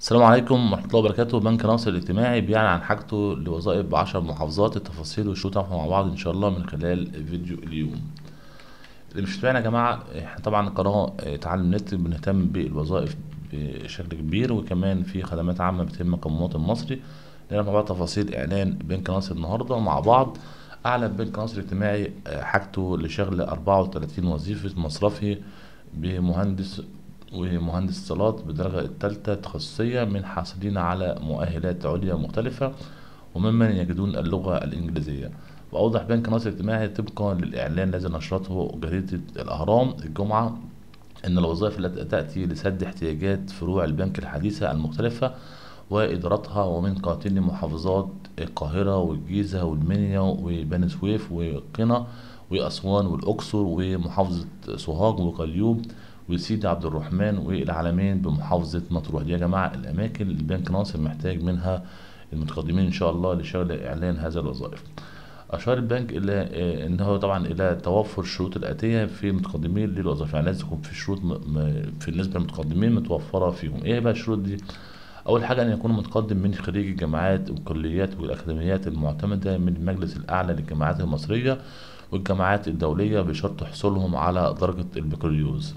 السلام عليكم ورحمة الله وبركاته بنك ناصر الاجتماعي بيعلن عن حاجته لوظائف بعشر محافظات التفاصيل والشروط هنعرفها مع بعض إن شاء الله من خلال فيديو اليوم اللي مش متابعنا يا جماعة احنا طبعا قناة اه، تعلم نت بنهتم بالوظائف بشكل كبير وكمان في خدمات عامة بتهم كمواطن مصري نعرف مع بعض تفاصيل إعلان بنك ناصر النهاردة مع بعض أعلن بنك ناصر الاجتماعي اه، حاجته لشغل أربعة وتلاتين وظيفة مصرفي بمهندس ومهندس اتصالات بالدرجة الثالثة تخصصية من حاصلين على مؤهلات عليا مختلفة وممن يجدون اللغة الإنجليزية وأوضح بنك ناصر الاجتماعي طبقا للإعلان الذي نشرته جريدة الأهرام الجمعة أن الوظائف التي تأتي لسد احتياجات فروع البنك الحديثة المختلفة وإدارتها ومن قاتل محافظات القاهرة والجيزة والمنيا وبني سويف وقنا وأسوان والأقصر ومحافظة سوهاج وقليوب وسيدي عبد الرحمن والعلمين بمحافظة مطروح دي يا جماعة الأماكن اللي البنك ناصر محتاج منها المتقدمين إن شاء الله لشغل إعلان هذا الوظائف أشار البنك إلى آه، أنه طبعا إلى توفر الشروط الآتية في المتقدمين للوظائف يعني لازم يكون في شروط م- م- في بالنسبة للمتقدمين متوفرة فيهم إيه بقى الشروط دي؟ أول حاجة أن يكون متقدم من خريج الجامعات والكليات والأكاديميات المعتمدة من المجلس الأعلى للجامعات المصرية والجامعات الدولية بشرط حصولهم على درجة البكالوريوس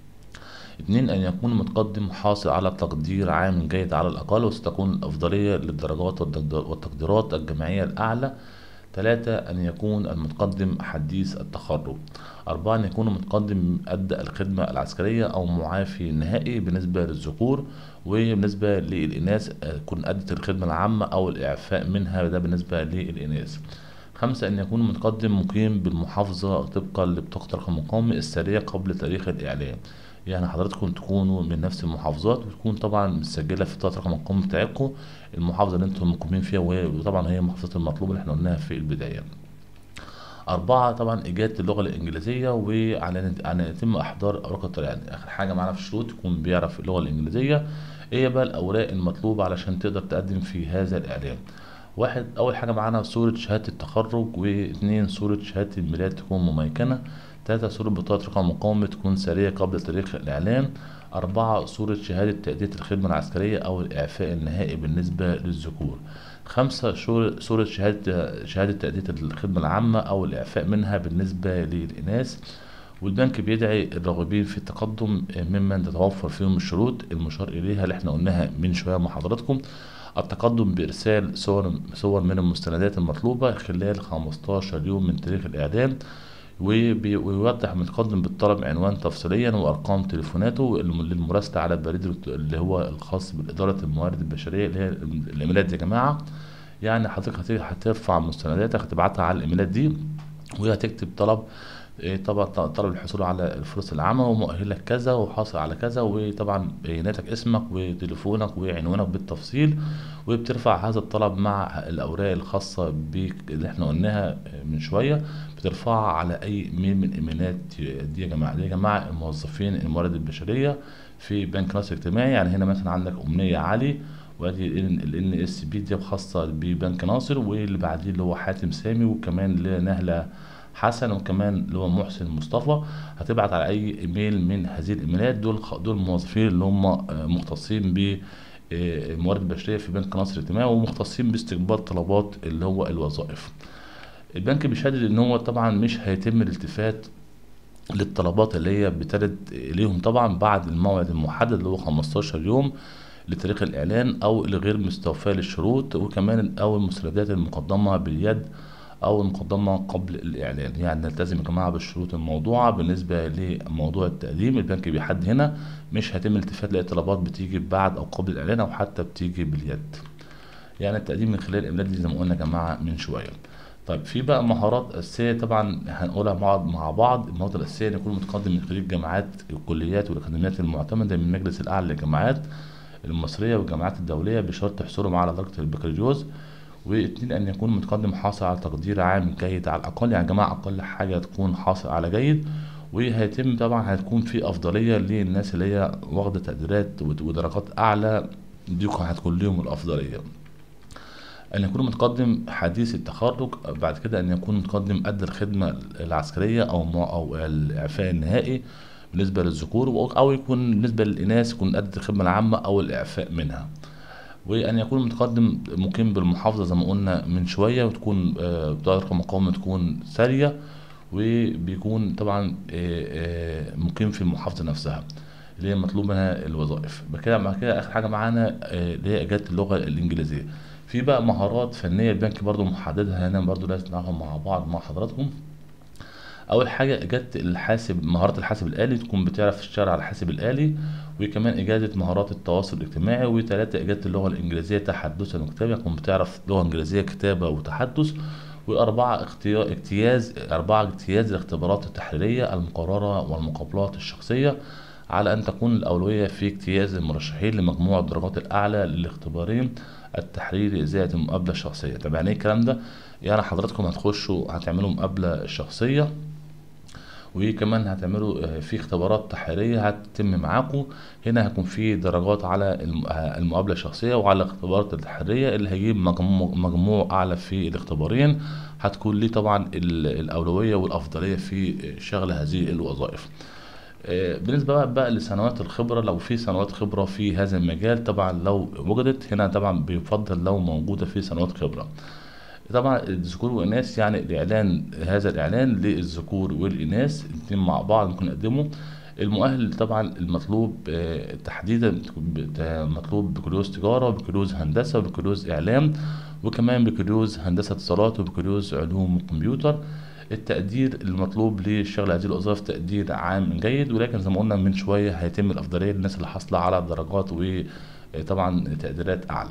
اتنين أن يكون متقدم حاصل على تقدير عام جيد على الأقل وستكون الأفضلية للدرجات والتقدير- والتقديرات الجامعية الأعلى تلاتة أن يكون المتقدم حديث التخرج أربعة أن يكون متقدم أدى الخدمة العسكرية أو معافي نهائي بالنسبة للذكور وبالنسبة للإناث آه، يكون أدت الخدمة العامة أو الإعفاء منها ده بالنسبة للإناث خمسة أن يكون متقدم مقيم بالمحافظة طبقا لبطاقة رقم مقامي السارية قبل تاريخ الإعلان يعني حضراتكم تكونوا من نفس المحافظات وتكون طبعا مسجلة في بطاقة رقم المقام بتاعتكم المحافظة اللي انتم مقيمين فيها وهي- وطبعا هي محافظة المطلوب اللي احنا قلناها في البداية أربعة طبعا إجادة اللغة الإنجليزية وعلى أن يتم إحضار أوراق الطلع يعني آخر حاجة معانا في الشروط يكون بيعرف اللغة الإنجليزية إيه بقى الأوراق المطلوبة علشان تقدر تقدم في هذا الإعلان واحد أول حاجة معانا صورة شهادة التخرج واثنين صورة شهادة الميلاد تكون مميكنة تلاتة صورة بطاقة رقم مقاومة تكون سارية قبل تاريخ الإعلان أربعة صورة شهادة تأدية الخدمة العسكرية أو الإعفاء النهائي بالنسبة للذكور خمسة شور- صورة شهادة شهادة تأدية الخدمة العامة أو الإعفاء منها بالنسبة للإناث والبنك بيدعي الراغبين في التقدم ممن تتوفر فيهم الشروط المشار إليها اللي احنا قلناها من شوية مع حضراتكم التقدم بإرسال صور صور من المستندات المطلوبة خلال 15 يوم من تاريخ الإعلان وبي- ويوضح المتقدم بالطلب عنوان تفصيليا وارقام تليفوناته الم- للمراسله على البريد الإلكترو- اللي هو الخاص باداره الموارد البشريه اللي هي الايميلات يا جماعه يعني حضرتك هت- هترفع مستنداتك هتبعتها على الايميلات دي وهتكتب طلب إيه طبعا ط- طلب الحصول على الفرص العامة ومؤهلك كذا وحاصل على كذا وطبعا بياناتك اسمك وتليفونك وعنوانك بالتفصيل وبترفع هذا الطلب مع الأوراق الخاصة بيك اللي احنا قلناها من شوية بترفعها على أي ايميل من ايميلات دي يا جماعة دي يا جماعة الموظفين الموارد البشرية في بنك ناصر الاجتماعي يعني هنا مثلا عندك أمنية علي وادي ال ان اس بي دي خاصة ببنك ناصر واللي بعديه اللي هو حاتم سامي وكمان لنهلة حسن وكمان اللي هو محسن مصطفى هتبعت على اي ايميل من هذه الايميلات دول خ- دول الموظفين اللي هم آه، مختصين ب آه، الموارد البشريه في بنك ناصر الاجتماعي ومختصين باستقبال طلبات اللي هو الوظائف البنك بيشدد ان هو طبعا مش هيتم الالتفات للطلبات اللي هي بترد اليهم طبعا بعد الموعد المحدد اللي هو 15 يوم لتاريخ الاعلان او الغير مستوفاه للشروط وكمان او المستندات المقدمه باليد او المقدمه قبل الاعلان يعني نلتزم يا جماعه بالشروط الموضوعه بالنسبه لموضوع التقديم البنك بيحد هنا مش هيتم التفات لاي طلبات بتيجي بعد او قبل الاعلان او حتى بتيجي باليد يعني التقديم من خلال الإمداد دي زي ما قلنا يا جماعة من شوية طيب في بقى مهارات أساسية طبعا هنقولها مع مع بعض المهارات الأساسية إن يكون متقدم من خريج جامعات الكليات والأكاديميات المعتمدة من المجلس الأعلى للجامعات المصرية والجامعات الدولية بشرط حصولهم على درجة البكالوريوس واتنين أن يكون متقدم حاصل على تقدير عام جيد على الأقل يعني يا جماعة أقل حاجة تكون حاصل على جيد وهيتم طبعا هتكون في أفضلية للناس اللي هي واخدة تقديرات ود- ودرجات أعلى دي هتكون ليهم الأفضلية أن يكون متقدم حديث التخرج بعد كده أن يكون متقدم أدى الخدمة العسكرية أو مع أو الإعفاء النهائي بالنسبة للذكور و- أو يكون بالنسبة للإناث يكون قد الخدمة العامة أو الإعفاء منها وأن يكون متقدم مقيم بالمحافظة زي ما قلنا من شوية وتكون آه، بطاقة رقم مقاومة تكون سارية وبيكون طبعا آه، آه، مقيم في المحافظة نفسها اللي هي مطلوب منها الوظائف بعد كده بعد كده آخر حاجة معانا آه، اللي هي إجادة اللغة الإنجليزية في بقى مهارات فنية البنك برضو محددها هنا برضو لازم نعرفها مع بعض مع حضراتكم اول حاجه اجاده الحاسب مهارات الحاسب الالي تكون بتعرف تشتغل على الحاسب الالي وكمان اجاده مهارات التواصل الاجتماعي وثلاثه اجاده اللغه الانجليزيه تحدثا وكتابه تكون بتعرف لغه انجليزيه كتابه وتحدث وأربعة اختيار اجتياز أربعة اجتياز الاختبارات التحريرية المقررة والمقابلات الشخصية على أن تكون الأولوية في اجتياز المرشحين لمجموع الدرجات الأعلى للاختبارين التحريري زائد المقابلة الشخصية طب يعني إيه الكلام ده؟ يعني حضراتكم هتخشوا هتعملوا مقابلة شخصية وكمان هتعملوا آه، في اختبارات تحريرية هتتم معاكم هنا هيكون في درجات على الم- آه، المقابلة الشخصية وعلى الاختبارات التحريرية اللي هيجيب مجموع, مجموع أعلى في الاختبارين هتكون ليه طبعا ال- الأولوية والأفضلية في شغل هذه الوظائف آه، بالنسبة بقى, بقى لسنوات الخبرة لو في سنوات خبرة في هذا المجال طبعا لو وجدت هنا طبعا بيفضل لو موجودة في سنوات خبرة طبعا الذكور والإناث يعني الإعلان هذا الإعلان للذكور والإناث الاتنين مع بعض ممكن يقدموا المؤهل طبعا المطلوب آه، تحديدا بت- مطلوب بكالوريوس تجارة وبكالوريوس هندسة وبكالوريوس إعلام وكمان بكالوريوس هندسة اتصالات وبكالوريوس علوم الكمبيوتر التقدير المطلوب لشغل هذه الوظائف تقدير عام جيد ولكن زي ما قلنا من شوية هيتم الأفضلية للناس اللي حاصلة على درجات وطبعا تقديرات أعلى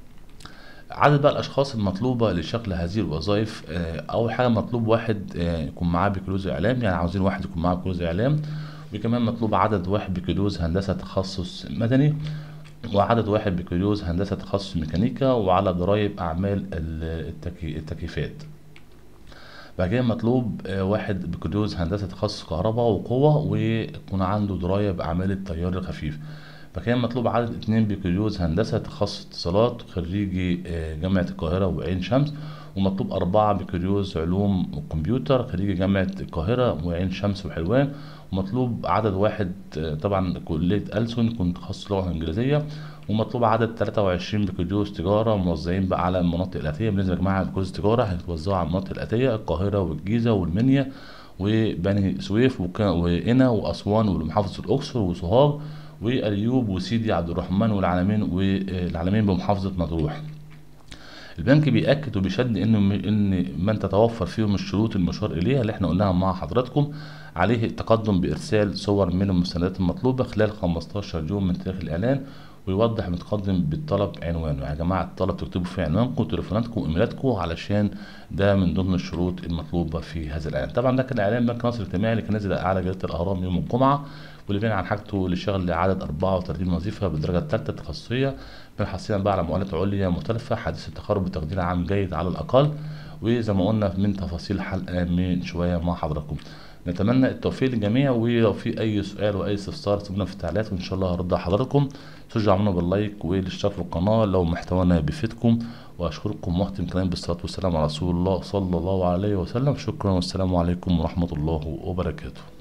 عدد بقى الاشخاص المطلوبه لشغل هذه الوظائف آه، اول حاجه مطلوب واحد آه، يكون معاه بكالوريوس اعلام يعني عاوزين واحد يكون معاه بكالوريوس اعلام وكمان مطلوب عدد واحد بكالوريوس هندسه تخصص مدني وعدد واحد بكالوريوس هندسه تخصص ميكانيكا وعلى ضرايب اعمال ال- التكي- التكييفات بعد كده مطلوب آه، واحد بكالوريوس هندسة تخصص كهرباء وقوة ويكون عنده دراية بأعمال التيار الخفيف بعد كده مطلوب عدد اتنين بكالوريوس هندسة تخصص اتصالات خريجي آه، جامعة القاهرة وعين شمس ومطلوب أربعة بكالوريوس علوم وكمبيوتر خريجي جامعة القاهرة وعين شمس وحلوان ومطلوب عدد واحد آه، طبعا كلية ألسن يكون تخصص لغة إنجليزية ومطلوب عدد 23 بكالوريوس تجارة موزعين بقى على المناطق الآتية بالنسبة يا جماعة بكالوريوس تجارة هيتوزعوا على المناطق الآتية القاهرة والجيزة والمنيا وبني سويف وك- وقنا وأسوان ومحافظة الأقصر وسوهاج وأيوب وسيدي عبد الرحمن والعلمين والعلمين بمحافظة مطروح البنك بيأكد وبيشد ان ان من تتوفر فيهم الشروط المشار اليها اللي احنا قلناها مع حضراتكم عليه التقدم بارسال صور من المستندات المطلوبه خلال 15 يوم من تاريخ الاعلان ويوضح المتقدم بالطلب عنوانه يا جماعه الطلب تكتبوا فيه عنوانكم وتليفوناتكم وايميلاتكم علشان ده من ضمن الشروط المطلوبه في هذا الاعلان طبعا ده كان اعلان بنك مصر الاجتماعي اللي كان نازل على جريده الاهرام يوم الجمعه واللي بين عن حاجته لشغل عدد 34 وظيفه بالدرجه الثالثه التخصصيه بنحصلها بقى على مؤهلات عليا مختلفه حديث التخرج بتقدير عام جيد على الاقل وزي ما قلنا من تفاصيل الحلقه من شويه مع حضراتكم نتمنى التوفيق للجميع ولو في اي سؤال واي استفسار سيبونا في التعليقات وان شاء الله هرد على حضراتكم تشجعونا باللايك والاشتراك في القناه لو محتوانا بيفيدكم واشكركم واختم كلامي بالصلاه والسلام على رسول الله صلى الله عليه وسلم شكرا والسلام عليكم ورحمه الله وبركاته